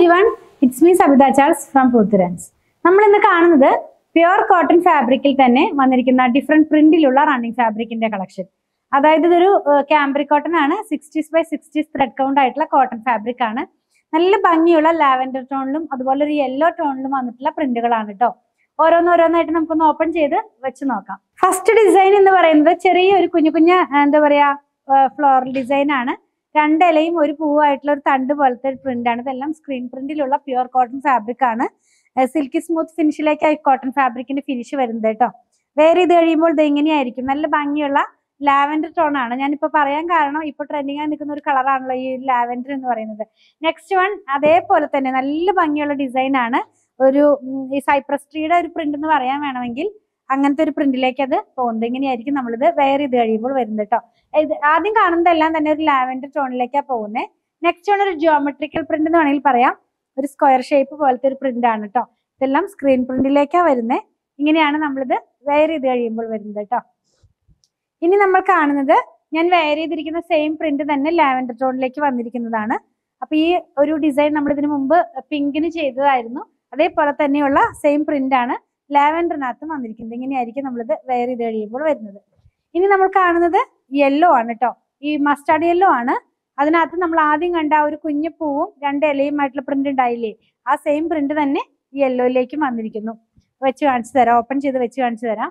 every everyone it's me Sabitha Charles from Poothurans നമ്മൾ ഇന്ന് കാണുന്നത് പ്യുവർ കോട്ടൺ ഫാബ്രിക്കിൽ തന്നെ വന്നിരിക്കുന്ന ഡിഫറെന്റ് പ്രിന്റിലുള്ള റണ്ണിങ് ഫാബ്രിക്കിന്റെ കളക്ഷൻ അതായത് ഇതൊരു ക്യാമ്പ്രിക് കോട്ടൺ ആണ് sixties by sixties thread count ആയിട്ടുള്ള കോട്ടൺ ഫാബ്രിക് ആണ് നല്ല ഭംഗിയുള്ള ലാവൻഡർ ടോണിലും അതുപോലെ ഒരു യെല്ലോ ടോണിലും വന്നിട്ടുള്ള പ്രിന്റുകളാണ് കേട്ടോ ഓരോന്നോരോന്നായിട്ട് നമുക്കൊന്ന് ഓപ്പൺ ചെയ്ത് വെച്ച് നോക്കാം ഫസ്റ്റ് ഡിസൈൻ എന്ന് പറയുന്നത് ചെറിയൊരു കുഞ്ഞു കുഞ്ഞു ആ, എന്താ പറയാ ഫ്ലോറൽ ഡിസൈൻ ആണ് രണ്ട് ഇലയും ഒരു പൂവായിട്ടുള്ള ഒരു തണ്ട് പോലത്തെ ഒരു പ്രിന്റ് ആണ് ഇതെല്ലാം സ്ക്രീൻ പ്രിന്റിലുള്ള പ്യുവർ കോട്ടൺ ഫാബ്രിക് ആണ് സിൽക്കി സ്മൂത്ത് ഫിനിഷിലേക്കായി കോട്ടൺ ഫാബ്രിക്കിന്റെ ഫിനിഷ് വരുന്നത് കേട്ടോ വേറെ ഇത് കഴിയുമ്പോൾ ഇത് ഇങ്ങനെയായിരിക്കും നല്ല ഭംഗിയുള്ള ലാവൻഡർ ടോൺ ആണ് ഞാനിപ്പോ പറയാൻ കാരണം ഇപ്പൊ ട്രെൻഡിങ് ആയി നിൽക്കുന്ന ഒരു കളറാണല്ലോ ഈ ലാവൻഡർ എന്ന് പറയുന്നത് നെക്സ്റ്റ് വൺ അതേപോലെ തന്നെ നല്ല ഭംഗിയുള്ള ഡിസൈൻ ആണ് ഒരു ഉം, ഈ സൈപ്രസ് ട്രീയുടെ ഒരു പ്രിന്റ് എന്ന് പറയാൻ വേണമെങ്കിൽ അങ്ങനത്തെ ഒരു പ്രിന്റിലേക്ക് അത് പോകുന്നത് ഇങ്ങനെയായിരിക്കും നമ്മളിത് വെയർ ചെയ്ത് കഴിയുമ്പോൾ വരുന്നത് കേട്ടോ ഇത് ആദ്യം കാണുന്നതെല്ലാം തന്നെ ഒരു ലാവൻഡർ ടോണിലേക്കാണ് പോകുന്നത് നെക്സ്റ്റ് ആണ് ഒരു ജിയോമെട്രിക്കൽ പ്രിന്റ് എന്ന് വേണമെങ്കിൽ പറയാം ഒരു സ്ക്വയർ ഷേപ്പ് പോലത്തെ ഒരു പ്രിന്റ് ആണ് കേട്ടോ ഇതെല്ലാം സ്ക്രീൻ പ്രിന്റിലേക്കാണ് വരുന്നത് ഇങ്ങനെയാണ് നമ്മളിത് വെയർ ചെയ്ത് കഴിയുമ്പോൾ വരുന്നത് കേട്ടോ ഇനി നമ്മൾ കാണുന്നത് ഞാൻ വെയർ ചെയ്തിരിക്കുന്ന സെയിം പ്രിന്റ് തന്നെ ലാവൻഡർ ടോണിലേക്ക് വന്നിരിക്കുന്നതാണ് അപ്പൊ ഈ ഒരു ഡിസൈൻ നമ്മൾ ഇതിനു മുമ്പ് പിങ്കിന് ചെയ്തതായിരുന്നു അതേപോലെ തന്നെയുള്ള സെയിം പ്രിന്റ് ആണ് ലാവൻഡറിനകത്തും വന്നിരിക്കുന്നത് ഇങ്ങനെയായിരിക്കും നമ്മളിത് വെയർ ചെയ്ത് കഴിയുമ്പോൾ വരുന്നത് ഇനി നമ്മൾ കാണുന്നത് യെല്ലോ ആണ് കേട്ടോ ഈ മസ്റ്റാർഡ് യെല്ലോ ആണ് അതിനകത്ത് നമ്മൾ ആദ്യം കണ്ട ആ ഒരു കുഞ്ഞു പൂവും രണ്ട് ഇലയുമായിട്ടുള്ള പ്രിന്റ് ഉണ്ടായില്ലേ ആ സെയിം പ്രിന്റ് തന്നെ ഈ യെല്ലോയിലേക്കും വന്നിരിക്കുന്നു വെച്ച് കാണിച്ചു തരാം ഓപ്പൺ ചെയ്ത് വെച്ച് കാണിച്ചു തരാം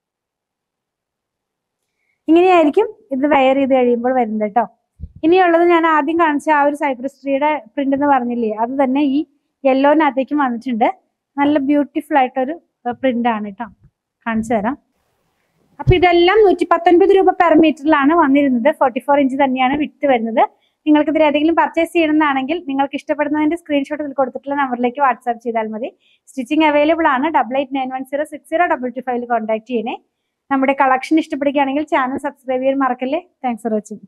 ഇങ്ങനെയായിരിക്കും ഇത് വെയർ ചെയ്ത് കഴിയുമ്പോൾ വരുന്നത് കേട്ടോ ഇനിയുള്ളത് ഞാൻ ആദ്യം കാണിച്ച ആ ഒരു സൈപ്രസ് ട്രീയുടെ പ്രിന്റ് എന്ന് പറഞ്ഞില്ലേ അത് തന്നെ ഈ യെല്ലോനകത്തേക്കും വന്നിട്ടുണ്ട് നല്ല ബ്യൂട്ടിഫുൾ ആയിട്ടൊരു പ്രിന്റ് ആണ് കേട്ടോ കാണിച്ചു തരാം അപ്പൊ ഇതെല്ലാം നൂറ്റി പത്തൊൻപത് രൂപ പെർ മീറ്ററിലാണ് വന്നിരുന്നത് ഫോർട്ടി ഫോർ ഇഞ്ച് തന്നെയാണ് വിട്ട് വരുന്നത് നിങ്ങൾക്ക് ഇതിൽ ഏതെങ്കിലും പർച്ചേസ് ചെയ്യണമെന്നാണെങ്കിൽ നിങ്ങൾക്ക് ഇഷ്ടപ്പെടുന്നതിന്റെ സ്ക്രീൻഷോട്ട് ഇതിൽ കൊടുത്തിട്ടുള്ള നമ്പറിലേക്ക് വാട്സാപ്പ് ചെയ്താൽ മതി സ്റ്റിച്ചിങ് അവൈലബിൾ ആണ് double eight nine one zero six zero double two ഫൈവിൽ കോൺടാക്ട് ചെയ്യണേ നമ്മുടെ കളക്ഷൻ ഇഷ്ടപ്പെടുകയാണെങ്കിൽ ചാനൽ സബ്സ്ക്രൈബ് ചെയ്യാൻ മറക്കല്ലേ താങ്ക്സ് ഫോർ വാച്ചിങ്